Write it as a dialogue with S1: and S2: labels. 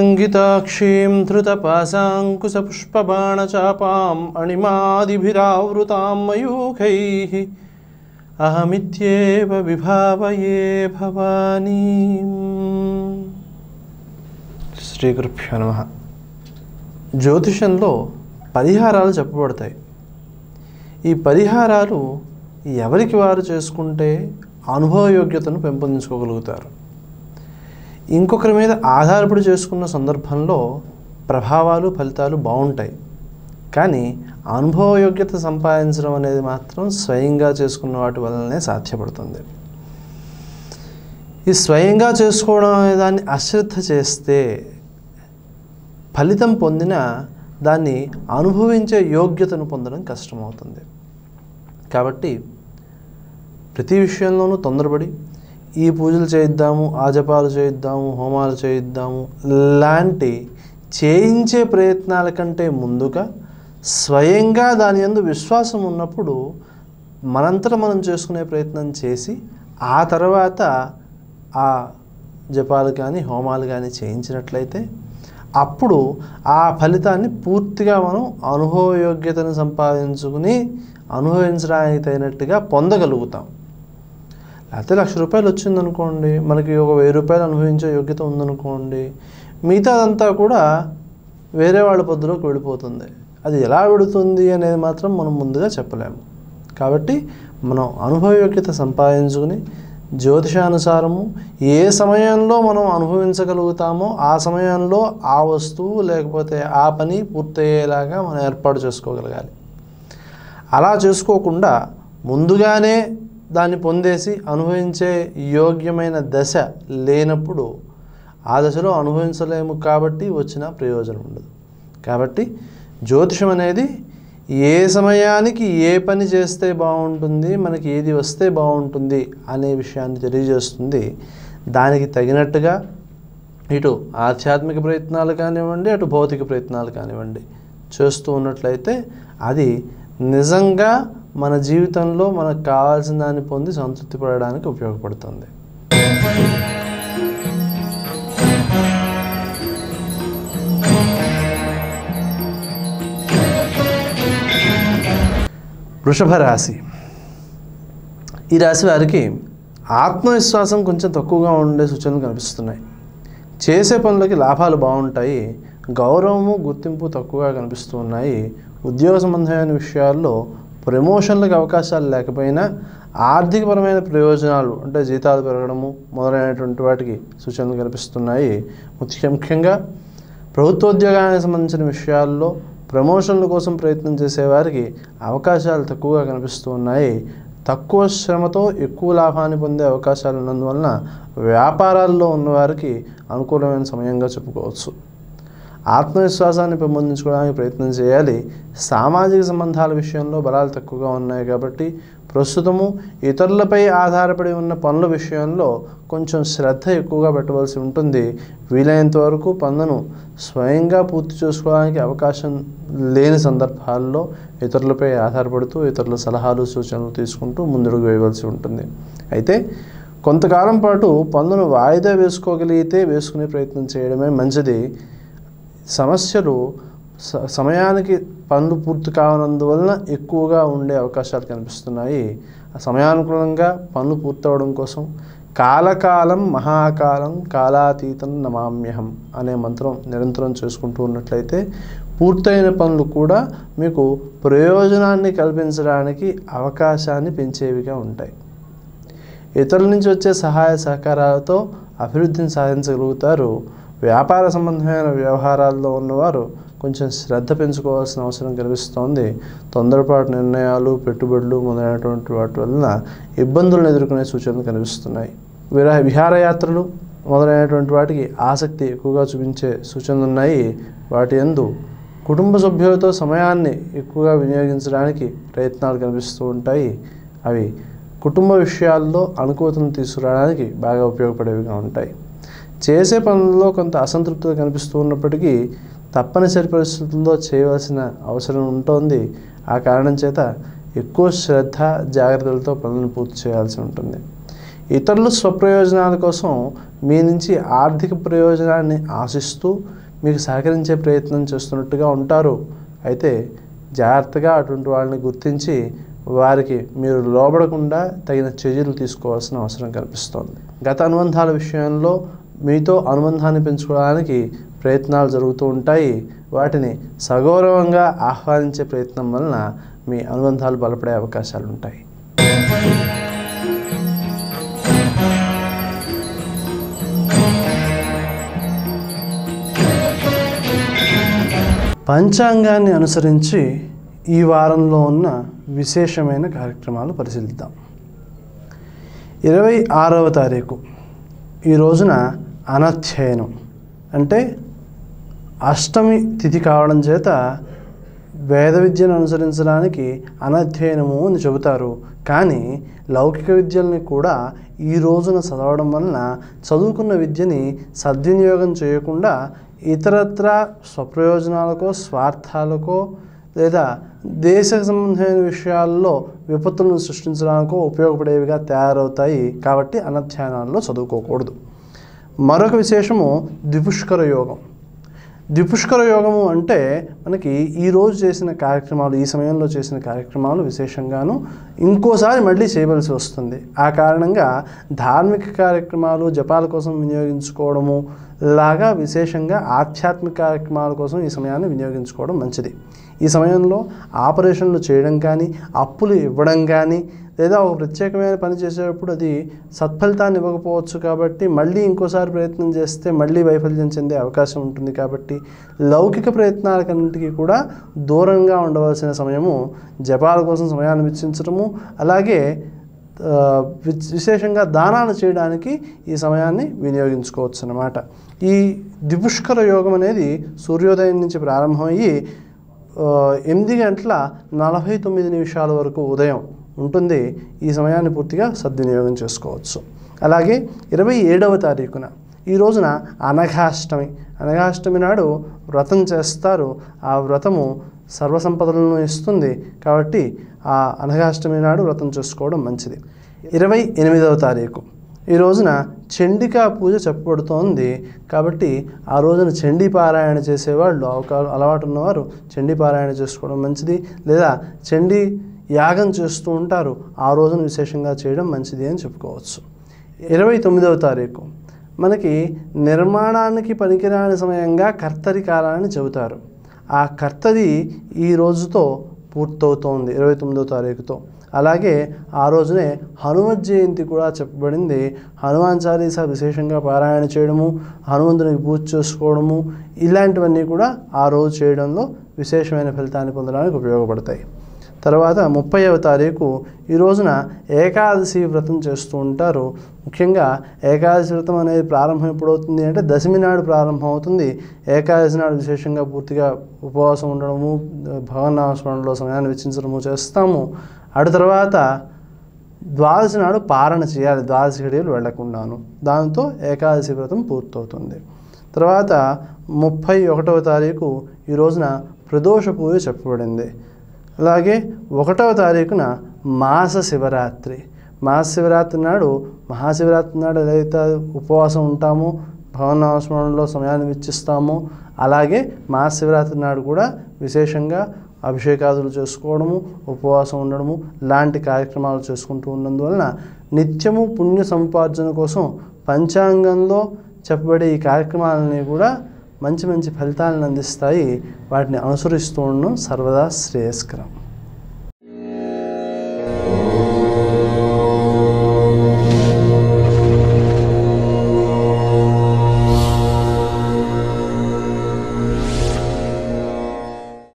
S1: शुक्लाङ्गिताक्षीं धृतपाशाङ्कुशपुष्पबाणचापाम् अणिमादिभिरावृतां मयूखैः अहमित्येव विभावये भवानीम् శ్రీగురుభ్యో నమ జ్యోతిషంలో పరిహారాలు చెప్పబడతాయి ఈ పరిహారాలు ఎవరికి వారు చేసుకుంటే అనుభవయోగ్యతను పెంపొందించుకోగలుగుతారు ఇంకొకరి మీద ఆధారపడి చేసుకున్న సందర్భంలో ప్రభావాలు ఫలితాలు బాగుంటాయి కానీ అనుభవయోగ్యత సంపాదించడం అనేది మాత్రం స్వయంగా చేసుకున్న వాటి వల్లనే సాధ్యపడుతుంది ఈ స్వయంగా చేసుకోవడం అనే దాన్ని అశ్రద్ధ చేస్తే ఫలితం పొందిన దాన్ని అనుభవించే యోగ్యతను పొందడం కష్టమవుతుంది కాబట్టి ప్రతి విషయంలోనూ తొందరపడి ఈ పూజలు చేయిద్దాము ఆ జపాలు చేయిద్దాము హోమాలు చేయిద్దాము లాంటి చేయించే ప్రయత్నాల కంటే ముందుగా స్వయంగా దాని యందు విశ్వాసం ఉన్నప్పుడు మనంతట మనం చేసుకునే ప్రయత్నం చేసి ఆ తర్వాత ఆ జపాలు కానీ హోమాలు కానీ చేయించినట్లయితే అప్పుడు ఆ ఫలితాన్ని పూర్తిగా మనం అనుభవయోగ్యతను సంపాదించుకుని అనుభవించడానికి తగినట్టుగా పొందగలుగుతాం లేకపోతే లక్ష రూపాయలు వచ్చిందనుకోండి మనకి ఒక వెయ్యి రూపాయలు అనుభవించే యోగ్యత ఉందనుకోండి మిగతాదంతా కూడా వేరే వాళ్ళ పొద్దులోకి వెళ్ళిపోతుంది అది ఎలా వెళుతుంది అనేది మాత్రం మనం ముందుగా చెప్పలేము కాబట్టి మనం అనుభవయోగ్యత సంపాదించుకుని జ్యోతిషానుసారము ఏ సమయంలో మనం అనుభవించగలుగుతామో ఆ సమయంలో ఆ వస్తువు లేకపోతే ఆ పని పూర్తయ్యేలాగా మనం ఏర్పాటు చేసుకోగలగాలి అలా చేసుకోకుండా ముందుగానే దాన్ని పొందేసి అనుభవించే యోగ్యమైన దశ లేనప్పుడు ఆ దశలో అనుభవించలేము కాబట్టి వచ్చిన ప్రయోజనం ఉండదు కాబట్టి జ్యోతిషం అనేది ఏ సమయానికి ఏ పని చేస్తే బాగుంటుంది మనకి ఏది వస్తే బాగుంటుంది అనే విషయాన్ని తెలియజేస్తుంది దానికి తగినట్టుగా ఇటు ఆధ్యాత్మిక ప్రయత్నాలు కానివ్వండి అటు భౌతిక ప్రయత్నాలు కానివ్వండి చేస్తూ ఉన్నట్లయితే అది నిజంగా మన జీవితంలో మనకు కావాల్సిన దాన్ని పొంది సంతృప్తి పడడానికి ఉపయోగపడుతుంది వృషభ రాశి ఈ రాశి వారికి ఆత్మవిశ్వాసం కొంచెం తక్కువగా ఉండే సూచనలు కనిపిస్తున్నాయి చేసే పనులకి లాభాలు బాగుంటాయి గౌరవము గుర్తింపు తక్కువగా కనిపిస్తూ ఉన్నాయి ఉద్యోగ సంబంధమైన విషయాల్లో ప్రమోషన్లకు అవకాశాలు లేకపోయినా ఆర్థికపరమైన ప్రయోజనాలు అంటే జీతాలు పెరగడము మొదలైనటువంటి వాటికి సూచనలు కనిపిస్తున్నాయి ముఖ్య ముఖ్యంగా ప్రభుత్వోద్యోగానికి సంబంధించిన విషయాల్లో ప్రమోషన్ల కోసం ప్రయత్నం చేసేవారికి అవకాశాలు తక్కువగా కనిపిస్తూ ఉన్నాయి తక్కువ శ్రమతో ఎక్కువ లాభాన్ని పొందే అవకాశాలు ఉన్నందువలన వ్యాపారాల్లో ఉన్నవారికి అనుకూలమైన సమయంగా చెప్పుకోవచ్చు ఆత్మవిశ్వాసాన్ని పెంపొందించుకోవడానికి ప్రయత్నం చేయాలి సామాజిక సంబంధాల విషయంలో బలాలు తక్కువగా ఉన్నాయి కాబట్టి ప్రస్తుతము ఇతరులపై ఆధారపడి ఉన్న పనుల విషయంలో కొంచెం శ్రద్ధ ఎక్కువగా పెట్టవలసి ఉంటుంది వీలైనంత వరకు పనులను స్వయంగా పూర్తి చేసుకోవడానికి అవకాశం లేని సందర్భాల్లో ఇతరులపై ఆధారపడుతూ ఇతరుల సలహాలు సూచనలు తీసుకుంటూ ముందుకు వేయవలసి ఉంటుంది అయితే కొంతకాలం పాటు పనులను వాయిదా వేసుకోగలిగితే వేసుకునే ప్రయత్నం చేయడమే మంచిది సమస్యలు స- సమయానికి పనులు పూర్తి కావనందువలన ఎక్కువగా ఉండే అవకాశాలు కనిపిస్తున్నాయి ఆ సమయానుకూలంగా పనులు పూర్తవడం కోసం కాలకాలం మహాకాలం కాలాతీతం నమామ్యహం అనే మంత్రం నిరంతరం చేసుకుంటూ ఉన్నట్లయితే పూర్తయిన పనులు కూడా మీకు ప్రయోజనాన్ని కల్పించడానికి అవకాశాన్ని పెంచేవిగా ఉంటాయి ఇతరుల నుంచి వచ్చే సహాయ సహకారాలతో అభివృద్ధిని సాధించగలుగుతారు వ్యాపార సంబంధమైన వ్యవహారాల్లో ఉన్నవారు కొంచెం శ్రద్ధ పెంచుకోవాల్సిన అవసరం కనిపిస్తోంది తొందరపాటు నిర్ణయాలు పెట్టుబడులు మొదలైనటువంటి వాటి వలన ఇబ్బందులను ఎదుర్కొనే సూచనలు కనిపిస్తున్నాయి విరా విహారయాత్రలు మొదలైనటువంటి వాటికి ఆసక్తి ఎక్కువగా చూపించే సూచనలు ఉన్నాయి వాటి యందు కుటుంబ సభ్యులతో సమయాన్ని ఎక్కువగా వినియోగించడానికి ప్రయత్నాలు కనిపిస్తూ ఉంటాయి అవి కుటుంబ విషయాల్లో అనుకూలతను తీసుకురావడానికి బాగా ఉపయోగపడేవిగా ఉంటాయి చేసే పనుల్లో కొంత అసంతృప్తిగా కనిపిస్తూ ఉన్నప్పటికీ తప్పనిసరి పరిస్థితుల్లో చేయవలసిన అవసరం ఉంటుంది ఆ కారణం చేత ఎక్కువ శ్రద్ధ జాగ్రత్తలతో పనులను పూర్తి చేయాల్సి ఉంటుంది ఇతరుల స్వప్రయోజనాల కోసం మీ నుంచి ఆర్థిక ప్రయోజనాన్ని ఆశిస్తూ మీకు సహకరించే ప్రయత్నం చేస్తున్నట్టుగా ఉంటారు అయితే జాగ్రత్తగా అటువంటి వాళ్ళని గుర్తించి వారికి మీరు లోబడకుండా తగిన చర్యలు తీసుకోవాల్సిన అవసరం కనిపిస్తోంది గత అనుబంధాల విషయంలో మీతో అనుబంధాన్ని పెంచుకోవడానికి ప్రయత్నాలు జరుగుతూ ఉంటాయి వాటిని సగౌరవంగా ఆహ్వానించే ప్రయత్నం వలన మీ అనుబంధాలు బలపడే అవకాశాలు ఉంటాయి పంచాంగాన్ని అనుసరించి ఈ వారంలో ఉన్న విశేషమైన కార్యక్రమాలు పరిశీలిద్దాం ఇరవై ఆరవ తారీఖు ఈ రోజున అనధ్యయనం అంటే అష్టమి తిథి కావడం చేత వేద విద్యను అనుసరించడానికి అనధ్యయనము అని చెబుతారు కానీ లౌకిక విద్యల్ని కూడా ఈ రోజున చదవడం వలన చదువుకున్న విద్యని సద్వినియోగం చేయకుండా ఇతరత్ర స్వప్రయోజనాలకో స్వార్థాలకో లేదా దేశ సంబంధమైన విషయాల్లో విపత్తులను సృష్టించడానికో ఉపయోగపడేవిగా తయారవుతాయి కాబట్టి అనధ్యానాల్లో చదువుకోకూడదు మరొక విశేషము ద్విపుష్కర యోగం ద్విపుష్కర యోగము అంటే మనకి ఈరోజు చేసిన కార్యక్రమాలు ఈ సమయంలో చేసిన కార్యక్రమాలు విశేషంగాను ఇంకోసారి మళ్ళీ చేయవలసి వస్తుంది ఆ కారణంగా ధార్మిక కార్యక్రమాలు జపాల కోసం వినియోగించుకోవడము లాగా విశేషంగా ఆధ్యాత్మిక కార్యక్రమాల కోసం ఈ సమయాన్ని వినియోగించుకోవడం మంచిది ఈ సమయంలో ఆపరేషన్లు చేయడం కానీ అప్పులు ఇవ్వడం కానీ లేదా ఒక ప్రత్యేకమైన పని చేసేటప్పుడు అది సత్ఫలితాన్ని ఇవ్వకపోవచ్చు కాబట్టి మళ్ళీ ఇంకోసారి ప్రయత్నం చేస్తే మళ్ళీ వైఫల్యం చెందే అవకాశం ఉంటుంది కాబట్టి లౌకిక ప్రయత్నాలకన్నింటికీ కూడా దూరంగా ఉండవలసిన సమయము జపాల కోసం సమయాన్ని వెచ్చించడము అలాగే ఆ, విశ్- విశేషంగా దానాలు చేయడానికి ఈ సమయాన్ని వినియోగించుకోవచ్చు అన్నమాట ఈ ద్విపుష్కర యోగం అనేది సూర్యోదయం నుంచి ప్రారంభమయ్యి ఆ, ఎనిమిది గంటల నలభై తొమ్మిది నిమిషాల వరకు ఉదయం ఉంటుంది ఈ సమయాన్ని పూర్తిగా సద్వినియోగం చేసుకోవచ్చు అలాగే ఇరవై ఏడవ తారీఖున ఈ రోజున అనఘాష్టమి అనఘాష్టమి నాడు వ్రతం చేస్తారు ఆ వ్రతము సర్వసంపదలను ఇస్తుంది కాబట్టి ఆ అనఘాష్టమి నాడు వ్రతం చేసుకోవడం మంచిది ఇరవై ఎనిమిదవ తారీఖు ఈ రోజున చండికా పూజ చెప్పబడుతోంది కాబట్టి ఆ రోజున చండీ పారాయణ చేసేవాళ్ళు అవకా అలవాటు ఉన్నవారు చండీ పారాయణ చేసుకోవడం మంచిది లేదా చండీ యాగం చేస్తూ ఉంటారు ఆ రోజున విశేషంగా చేయడం మంచిది అని చెప్పుకోవచ్చు ఇరవై తొమ్మిదవ తారీఖు మనకి నిర్మాణానికి పనికిరాని సమయంగా కర్తరి కాలాన్ని చెబుతారు ఆ కర్తరి ఈ రోజుతో పూర్తవుతోంది ఇరవై తొమ్మిదవ తారీఖుతో అలాగే ఆ రోజునే హనుమత్ జయంతి కూడా చెప్పబడింది హనుమాన్ చాలీసా విశేషంగా పారాయణ చేయడము హనుమంతునికి పూజ చేసుకోవడము ఇలాంటివన్నీ కూడా ఆ రోజు చేయడంలో విశేషమైన ఫలితాన్ని పొందడానికి ఉపయోగపడతాయి తర్వాత ముప్పైవ తారీఖు ఈ రోజున ఏకాదశి వ్రతం చేస్తూ ఉంటారు ముఖ్యంగా ఏకాదశి వ్రతం అనేది ప్రారంభం ఎప్పుడవుతుంది అంటే దశమి నాడు ప్రారంభం అవుతుంది ఏకాదశి నాడు విశేషంగా పూర్తిగా ఉపవాసం ఉండడము భగవన్నామస్మరణలో సమయాన్ని వెచ్చించడము చేస్తాము అటు తర్వాత ద్వాదశి నాడు పారణ చేయాలి ద్వాదశి గడియలు వెళ్లకుండాను దాంతో ఏకాదశి వ్రతం పూర్తవుతుంది తర్వాత ముప్పై ఒకటవ తారీఖు ఈ రోజున ప్రదోష పూజ చెప్పబడింది అలాగే ఒకటవ తారీఖున మాస శివరాత్రి మాస శివరాత్రి నాడు మహాశివరాత్రి నాడు ఏదైతే ఉపవాసం ఉంటామో భవనాస్మరణలో సమయాన్ని వెచ్చిస్తామో అలాగే మహాశివరాత్రి నాడు కూడా విశేషంగా అభిషేకాదులు చేసుకోవడము ఉపవాసం ఉండడము లాంటి కార్యక్రమాలు చేసుకుంటూ ఉన్నందువలన నిత్యము పుణ్య సముపార్జన కోసం పంచాంగంలో చెప్పబడే ఈ కార్యక్రమాలని కూడా మంచి మంచి ఫలితాలను అందిస్తాయి వాటిని అనుసరిస్తూ ఉండడం సర్వదా శ్రేయస్కరం